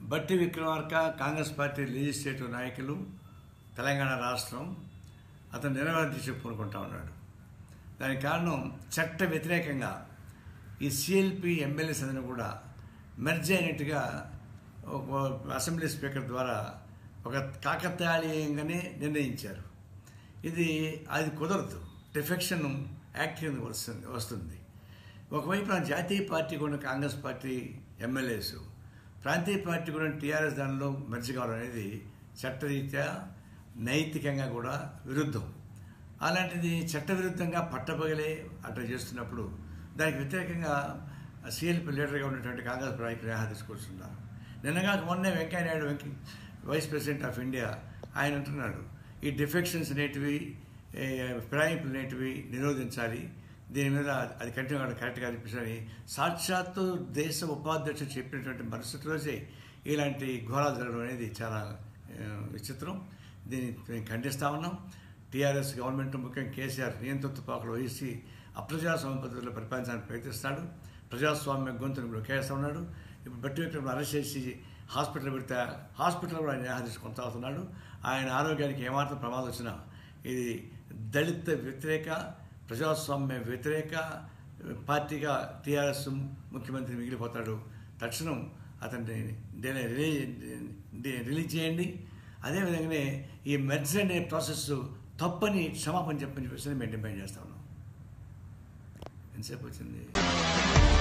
బట్టి Vikramarka Congress party legislative నాయకులు తెలంగాణ రాష్ట్రం అతను నిరవధించి పూనుకుంటా ఉన్నాడు దానికి కారణం చట్ట వ్యతిరేకంగా ఈ సిఎల్పి ఎమ్మెల్యేస్ అందరూ కూడా మెర్జ్ అయినట్టుగా ఒక అసెంబ్లీ స్పీకర్ ద్వారా ఒక కాకతాళీయంగానే నిర్ణయించారు ఇది అది కుదరదు డిఫెక్షన్ యాక్ట్ కింద వస్తుంది వస్తుంది ఒకవైపు జాతీయ పార్టీ కూడా కాంగ్రెస్ పార్టీ ఎమ్మెల్యేస్ ప్రాంతీయ పార్టీ కూడా టీఆర్ఎస్ దానిలో మెర్జ్ కావడం అనేది చట్టరీత్యా నైతికంగా కూడా విరుద్ధం అలాంటిది చట్టవిరుద్ధంగా పట్టపగలే అట్లా చేస్తున్నప్పుడు దానికి వ్యతిరేకంగా సిఎల్పి లీడర్గా ఉన్నటువంటి కాంగ్రెస్ నాయకులు రేహా తీసుకొస్తున్నారు నిన్నగా మొన్నే వెంకయ్యనాయుడు వెంక వైస్ ప్రెసిడెంట్ ఆఫ్ ఇండియా ఆయన అంటున్నాడు ఈ డిఫెక్షన్స్ అనేటివి ఏ, ఫిరాయింపులు అనేటివి నిరోధించాలి దీని మీద అది కంటిన్యూ కావడం కరెక్ట్గా అనిపించాలని సాక్షాత్తు దేశ ఉపాధ్యక్షుడు చెప్పినటువంటి మరుసటి రోజే ఇలాంటి ఘోరాలు జరగడం అనేది చాలా ఆ, విచిత్రం దీన్ని మేము ఖండిస్తా ఉన్నాం టీఆర్ఎస్ గవర్నమెంట్ ముఖ్యంగా కేసీఆర్ నియంతృత్వ పాకులు వహించి అప్రజాస్వామ్య పద్ధతిలో పరిపాలించడానికి ప్రయత్నిస్తాడు ప్రజాస్వామ్య గొంతును కూడా కేస్తా ఉన్నాడు ఇప్పుడు బట్టి విక్రమ్ అరెస్ట్ చేసి హాస్పిటల్ పెడితే హాస్పిటల్ కూడా ఆయన నిరాదీసి కొనసాగుతున్నాడు ఆయన ఆరోగ్యానికి ఏమాత్రం ప్రమాదం వచ్చినా ఇది దళిత వ్యతిరేక ప్రజాస్వామ్య వ్యతిరేక పార్టీగా టీఆర్ఎస్ ముఖ్యమంత్రి మిగిలిపోతాడు తక్షణం అతన్ని డే- రిలీజ్ డి- రిలీజ్ చేయండి అదేవిధంగానే ఈ మెడ్స్ అనే ప్రాసెస్ తప్పని క్షమాపణ చెప్పని చెప్పేసి మేము డిమాండ్ చేస్తా ఉన్నాం ఎంతసేపు వచ్చింది